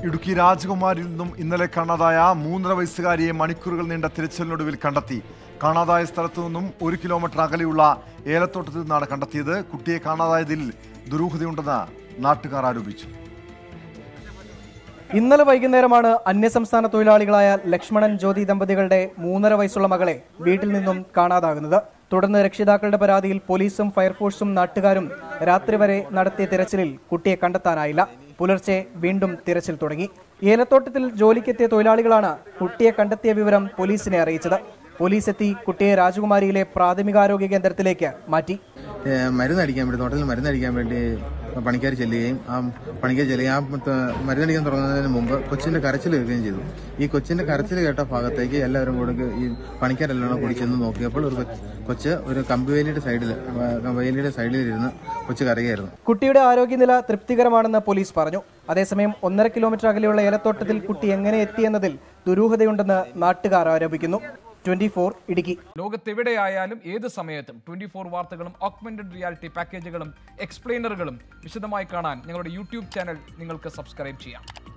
ഇടുക്കി രാജകുമാരിൽ നിന്നും ഇന്നലെ കാണാതായ മൂന്നര വയസ്സുകാരിയെ മണിക്കൂറുകൾ നീണ്ട തിരച്ചിലിനൊടുവിൽ കണ്ടെത്തി കാണാതായ സ്ഥലത്തു നിന്നും ഒരു കിലോമീറ്റർ അകലെയുള്ള ഏലത്തോട്ടത്തിൽ നിന്നാണ് കണ്ടെത്തിയത് കുട്ടിയെ കാണാതായതിൽ ദുരൂഹതയുണ്ടെന്ന് നാട്ടുകാർ ആരോപിച്ചു ഇന്നലെ വൈകുന്നേരമാണ് അന്യസംസ്ഥാന തൊഴിലാളികളായ ലക്ഷ്മണൻ ജ്യോതി ദമ്പതികളുടെ മൂന്നര വയസ്സുള്ള മകളെ വീട്ടിൽ നിന്നും കാണാതാകുന്നത് തുടർന്ന് രക്ഷിതാക്കളുടെ പരാതിയിൽ പോലീസും ഫയർഫോഴ്സും നാട്ടുകാരും രാത്രി വരെ നടത്തിയ തിരച്ചിലിൽ കുട്ടിയെ കണ്ടെത്താനായില്ല പുലർച്ചെ വീണ്ടും തിരച്ചിൽ തുടങ്ങി ഏലത്തോട്ടത്തിൽ ജോലിക്കെത്തിയ തൊഴിലാളികളാണ് കുട്ടിയെ കണ്ടെത്തിയ വിവരം പോലീസിനെ അറിയിച്ചത് പോലീസ് എത്തി കുട്ടിയെ രാജകുമാരിയിലെ പ്രാഥമികാരോഗ്യ കേന്ദ്രത്തിലേക്ക് മാറ്റി ഏഹ് മരുന്നടിക്കാൻ വേണ്ടി തോട്ടത്തിൽ മരുന്നടിക്കാൻ വേണ്ടി പണിക്കാർ ചെല്ലുകയും ആ പണിക്കാർ ചെല്ലുകയും ആ ത- മരുന്നടിക്കാൻ തുടങ്ങുന്നതിന് മുമ്പ് കൊച്ചിന്റെ കരച്ചിൽ കേൾക്കുകയും ചെയ്തു ഈ കൊച്ചിന്റെ കരച്ചിൽ കേട്ട ഭാഗത്തേക്ക് എല്ലാവരും കൂടെ ഈ പണിക്കാരെല്ലാം കൂടി ചെന്ന് നോക്കിയപ്പോൾ ഒരു കൊച്ച് കൊച്ച് ഒരു കമ്പുവേലിയുടെ സൈഡിൽ വേലിയുടെ സൈഡിൽ ഇരുന്ന് കൊച്ച് കരയായിരുന്നു കുട്ടിയുടെ ആരോഗ്യനില തൃപ്തികരമാണെന്ന് പോലീസ് പറഞ്ഞു അതേസമയം ഒന്നര കിലോമീറ്റർ അകലെയുള്ള ഏലത്തോട്ടത്തിൽ കുട്ടി എങ്ങനെ എത്തിയെന്നതിൽ ദുരൂഹതയുണ്ടെന്ന് നാട്ടുകാർ ആരോപിക്കുന്നു ട്വന്റി ഇടുക്കി ലോകത്തെവിടെയായാലും ഏത് സമയത്തും ട്വന്റി ഫോർ വാർത്തകളും ഓഗ്മെന്റഡ് റിയാലിറ്റി പാക്കേജുകളും എക്സ്പ്ലെയിനറുകളും വിശദമായി കാണാൻ ഞങ്ങളുടെ യൂട്യൂബ് ചാനൽ നിങ്ങൾക്ക് സബ്സ്ക്രൈബ് ചെയ്യാം